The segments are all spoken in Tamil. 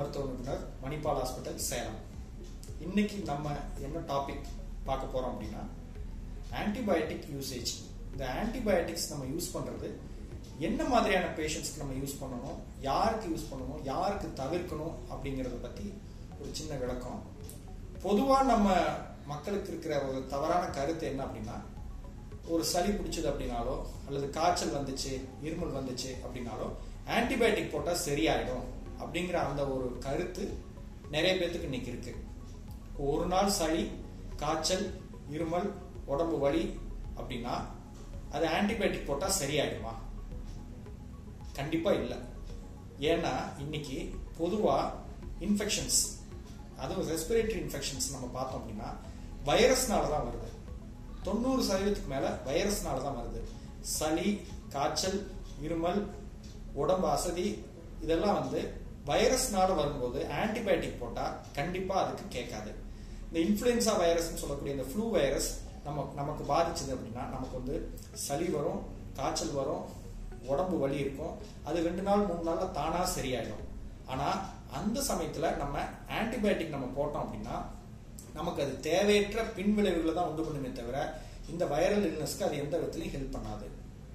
மருத்துவ நிபுணர் மணிபால் ஹாஸ்பிட்டல் சேலம் இன்னைக்கு நம்ம என்ன டாபிக் பார்க்க போறோம் அப்படின்னா ஆன்டிபயோட்டிக் யூசேஜ் இந்த ஆன்டிபயோட்டிக்ஸ் நம்ம யூஸ் பண்றது என்ன மாதிரியான பேஷண்ட்ஸ்க்கு நம்ம யூஸ் பண்ணணும் யாருக்கு யூஸ் பண்ணணும் யாருக்கு தவிர்க்கணும் அப்படிங்கறத பத்தி ஒரு சின்ன விளக்கம் பொதுவா நம்ம மக்களுக்கு இருக்கிற ஒரு தவறான கருத்து என்ன அப்படின்னா ஒரு சளி பிடிச்சது அப்படின்னாலோ அல்லது காய்ச்சல் வந்துச்சு இருமல் வந்துச்சு அப்படின்னாலோ ஆன்டிபயோட்டிக் போட்டா சரியாயிடும் அப்படிங்கிற அந்த ஒரு கருத்து நிறைய பேர்த்துக்கு இன்னைக்கு இருக்கு ஒரு நாள் சளி காய்ச்சல் இருமல் உடம்பு வலி அப்படின்னா அது ஆன்டிபயோட்டிக் போட்டா சரியாயிடுமா கண்டிப்பா இல்லை ஏன்னா இன்னைக்கு பொதுவா இன்ஃபெக்ஷன்ஸ் அதுவும் ரெஸ்பிரேட்டரி இன்ஃபெக்ஷன்ஸ் நம்ம பார்த்தோம் அப்படின்னா வைரஸ்னால தான் வருது தொண்ணூறு சதவீதத்துக்கு மேல வைரஸ்னால தான் வருது சளி காய்ச்சல் இருமல் உடம்பு அசதி இதெல்லாம் வந்து வைரஸ்னால வரும்போது ஆன்டிபயோட்டிக் போட்டா கண்டிப்பா அதுக்கு கேட்காது இந்த இன்ஃபுளுன்சா வைரஸ்னு சொல்லக்கூடிய இந்த ஃப்ளூ வைரஸ் நம்ம நமக்கு பாதிச்சது அப்படின்னா நமக்கு வந்து சளி வரும் காய்ச்சல் வரும் உடம்பு வலி இருக்கும் அது ரெண்டு நாள் மூணு நாள்ல தானா சரியாயிடும் ஆனா அந்த சமயத்துல நம்ம ஆன்டிபயோட்டிக் நம்ம போட்டோம் அப்படின்னா நமக்கு அது தேவையற்ற பின்விளைவுகளை தான் உண்டு பண்ணுமே தவிர இந்த வைரல் இல்னஸ்க்கு அது எந்த விதத்திலையும் ஹெல்ப் பண்ணாது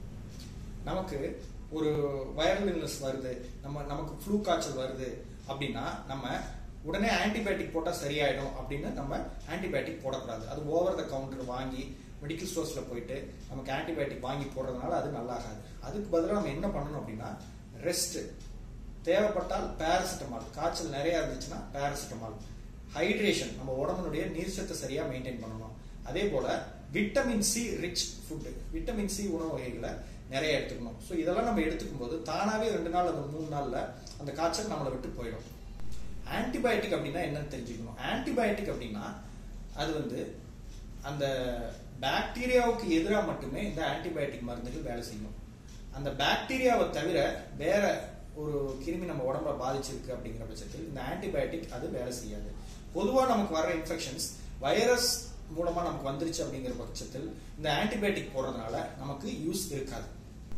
நமக்கு ஒரு வைரல் இல்னஸ் வருது நம்ம நமக்கு ஃப்ளூ காய்ச்சல் வருது அப்படின்னா நம்ம உடனே ஆன்டிபயோட்டிக் போட்டால் சரியாயிடும் அப்படின்னு நம்ம ஆன்டிபயோட்டிக் போடக்கூடாது அது ஓவர் த கவுண்டர் வாங்கி மெடிக்கல் ஸ்டோர்ஸ்ல போயிட்டு நமக்கு ஆன்டிபயோட்டிக் வாங்கி போடுறதுனால அது நல்லாகாது அதுக்கு பதிலாக நம்ம என்ன பண்ணணும் அப்படின்னா ரெஸ்ட் தேவைப்பட்டால் பேராசிட்டமால் காய்ச்சல் நிறைய இருந்துச்சுன்னா பேராசிட்டமால் ஹைட்ரேஷன் நம்ம உடம்புடைய நீர் சத்தை சரியா மெயின்டைன் பண்ணணும் அதே போல vitamin C rich food vitamin C உணவு வகைகளை நிறைய எடுத்துக்கணும் ஸோ இதெல்லாம் நம்ம எடுத்துக்கும் போது தானாவே ரெண்டு நாள் அந்த மூணு நாள்ல அந்த காய்ச்சல் நம்மளை விட்டு போயிடும் ஆன்டிபயோட்டிக் அப்படின்னா என்னன்னு தெரிஞ்சுக்கணும் ஆன்டிபயோட்டிக் அப்படின்னா அது வந்து அந்த பாக்டீரியாவுக்கு எதிராக மட்டுமே இந்த ஆன்டிபயோட்டிக் மருந்துகள் வேலை செய்யும் அந்த பாக்டீரியாவை தவிர வேற ஒரு கிருமி நம்ம உடம்புல பாதிச்சிருக்கு அப்படிங்கிற பட்சத்தில் இந்த ஆன்டிபயோட்டிக் அது வேலை செய்யாது பொதுவாக நமக்கு வர இன்ஃபெக்ஷன்ஸ் வைரஸ் மூலமா நமக்கு வந்துருச்சு அப்படிங்கிற பட்சத்தில் இந்த ஆன்டிபயோட்டிக் போடுறதுனால நமக்கு யூஸ் இருக்காது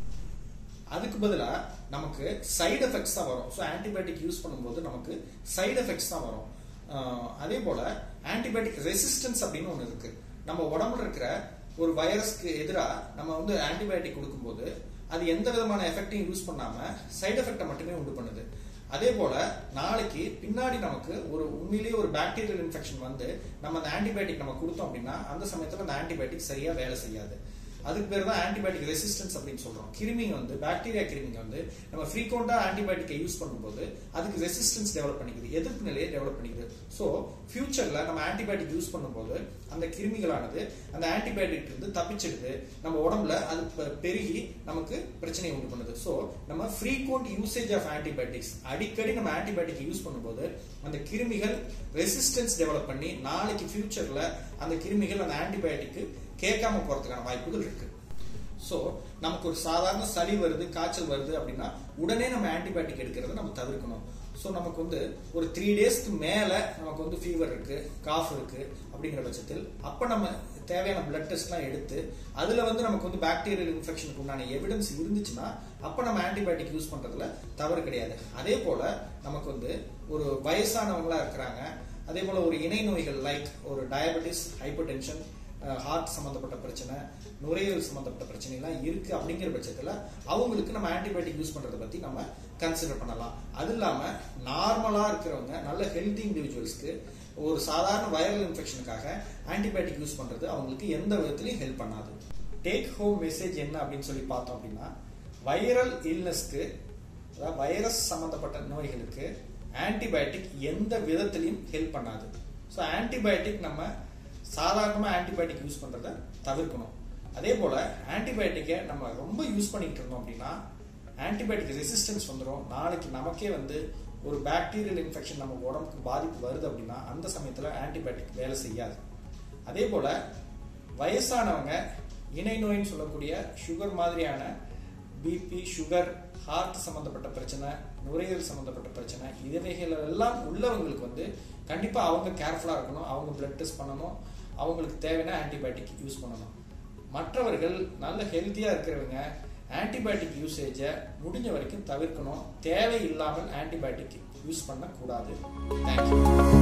அதுக்கு பதிலாக நமக்கு சைடு எஃபெக்ட்ஸ் தான் வரும் ஸோ ஆன்டிபயோட்டிக் யூஸ் பண்ணும்போது நமக்கு சைடு எஃபெக்ட்ஸ் தான் வரும் அதே போல ஆன்டிபயோட்டிக் ரெசிஸ்டன்ஸ் அப்படின்னு ஒன்று இருக்கு நம்ம உடம்புல இருக்கிற ஒரு வைரஸ்க்கு எதிராக நம்ம வந்து ஆன்டிபயோட்டிக் கொடுக்கும்போது அது எந்த விதமான எஃபெக்டையும் யூஸ் பண்ணாம சைடு எஃபெக்டை மட்டுமே உண்டு பண்ணுது அதே போல நாளைக்கு பின்னாடி நமக்கு ஒரு உண்மையிலேயே ஒரு பாக்டீரியல் இன்ஃபெக்ஷன் வந்து நம்ம அந்த ஆன்டிபயோட்டிக் நம்ம கொடுத்தோம் அப்படின்னா அந்த சமயத்துல அந்த ஆன்டிபயோட்டிக் சரியா வேலை செய்யாது அதுக்கு பேர் தான் ஆன்டிபயோட்டிக் ரெசிஸ்டன்ஸ் அப்படின்னு சொல்றோம் கிருமிங்க வந்து பாக்டீரியா கிருமிங்க வந்து நம்ம ஃப்ரீக்வெண்டா ஆன்டிபயோட்டிக்கை யூஸ் பண்ணும்போது அதுக்கு ரெசிஸ்டன்ஸ் டெவலப் பண்ணிக்குது எதிர்ப்பு நிலையை டெவலப் பண்ணிக்குது ஸோ ஃபியூச்சர்ல நம்ம ஆன்டிபயோட்டிக் யூஸ் பண்ணும்போது அந்த கிருமிகளானது அந்த ஆன்டிபயோட்டிக் இருந்து தப்பிச்சிடுது நம்ம உடம்புல அது பெருகி நமக்கு பிரச்சனையை உண்டு பண்ணுது ஸோ நம்ம ஃப்ரீக்வெண்ட் யூசேஜ் ஆஃப் ஆன்டிபயோட்டிக்ஸ் அடிக்கடி நம்ம ஆன்டிபயோட்டிக் யூஸ் பண்ணும்போது அந்த கிருமிகள் ரெசிஸ்டன்ஸ் டெவலப் பண்ணி நாளைக்கு ஃபியூச்சர்ல அந்த கிருமிகள் அந்த ஆன்டிபயோட்டிக்கு கேட்காம போறதுக்கான வாய்ப்புகள் இருக்கு ஸோ நமக்கு ஒரு சாதாரண சளி வருது காய்ச்சல் வருது அப்படின்னா உடனே நம்ம ஆன்டிபயோட்டிக் எடுக்கிறத நம்ம தவிர்க்கணும் ஸோ நமக்கு வந்து ஒரு த்ரீ டேஸ்க்கு மேல நமக்கு வந்து ஃபீவர் இருக்கு காஃப் இருக்கு அப்படிங்கிற பட்சத்தில் அப்ப நம்ம தேவையான பிளட் டெஸ்ட்லாம் எடுத்து அதுல வந்து நமக்கு வந்து பாக்டீரியல் இன்ஃபெக்ஷனுக்கு உண்டான எவிடன்ஸ் இருந்துச்சுன்னா அப்ப நம்ம ஆன்டிபயோட்டிக் யூஸ் பண்றதுல தவறு கிடையாது அதே போல நமக்கு வந்து ஒரு வயசானவங்களா இருக்கிறாங்க அதே போல ஒரு இணை நோய்கள் லைக் ஒரு டயபெட்டிஸ் ஹைப்பர் டென்ஷன் ஹார்ட் சம்மந்தப்பட்ட பிரச்சனை நுரையீரல் சம்மந்தப்பட்ட பிரச்சனை எல்லாம் இருக்கு அப்படிங்கிற பட்சத்துல அவங்களுக்கு நம்ம ஆன்டிபயோட்டிக் யூஸ் பண்றதை பத்தி நம்ம கன்சிடர் பண்ணலாம் அது இல்லாம நார்மலா இருக்கிறவங்க நல்ல ஹெல்தி இண்டிவிஜுவல்ஸ்க்கு ஒரு சாதாரண வைரல் இன்ஃபெக்ஷனுக்காக ஆன்டிபயோட்டிக் யூஸ் பண்றது அவங்களுக்கு எந்த விதத்திலையும் ஹெல்ப் பண்ணாது டேக் ஹோம் மெசேஜ் என்ன அப்படின்னு சொல்லி பார்த்தோம் அப்படின்னா வைரல் இல்னஸ்க்கு அதாவது வைரஸ் சம்பந்தப்பட்ட நோய்களுக்கு ஆன்டிபயோட்டிக் எந்த விதத்திலையும் ஹெல்ப் பண்ணாது ஸோ ஆன்டிபயோட்டிக் நம்ம சாதாரணமாக ஆன்டிபயோட்டிக் யூஸ் பண்ணுறத தவிர்க்கணும் அதே போல் ஆன்டிபயோட்டிக்கை நம்ம ரொம்ப யூஸ் பண்ணிட்டு இருந்தோம் அப்படின்னா ஆன்டிபயோட்டிக் ரெசிஸ்டன்ஸ் வந்துடும் நாளைக்கு நமக்கே வந்து ஒரு பாக்டீரியல் இன்ஃபெக்ஷன் நம்ம உடம்புக்கு பாதிப்பு வருது அப்படின்னா அந்த சமயத்தில் ஆன்டிபயோட்டிக் வேலை செய்யாது அதே போல் வயசானவங்க இணை நோயின்னு சொல்லக்கூடிய சுகர் மாதிரியான பிபி சுகர் ஹார்ட் சம்மந்தப்பட்ட பிரச்சனை நுரையீரல் சம்மந்தப்பட்ட பிரச்சனை இவைகள் எல்லாம் உள்ளவங்களுக்கு வந்து கண்டிப்பாக அவங்க கேர்ஃபுல்லாக இருக்கணும் அவங்க பிளட் டெஸ்ட் பண்ணணும் அவங்களுக்கு தேவையான ஆன்டிபயோட்டிக் யூஸ் பண்ணணும் மற்றவர்கள் நல்ல ஹெல்த்தியாக இருக்கிறவங்க ஆன்டிபயோட்டிக் யூசேஜை முடிஞ்ச வரைக்கும் தவிர்க்கணும் தேவையில்லாமல் ஆன்டிபயோட்டிக் யூஸ் பண்ணக்கூடாது தேங்க்யூ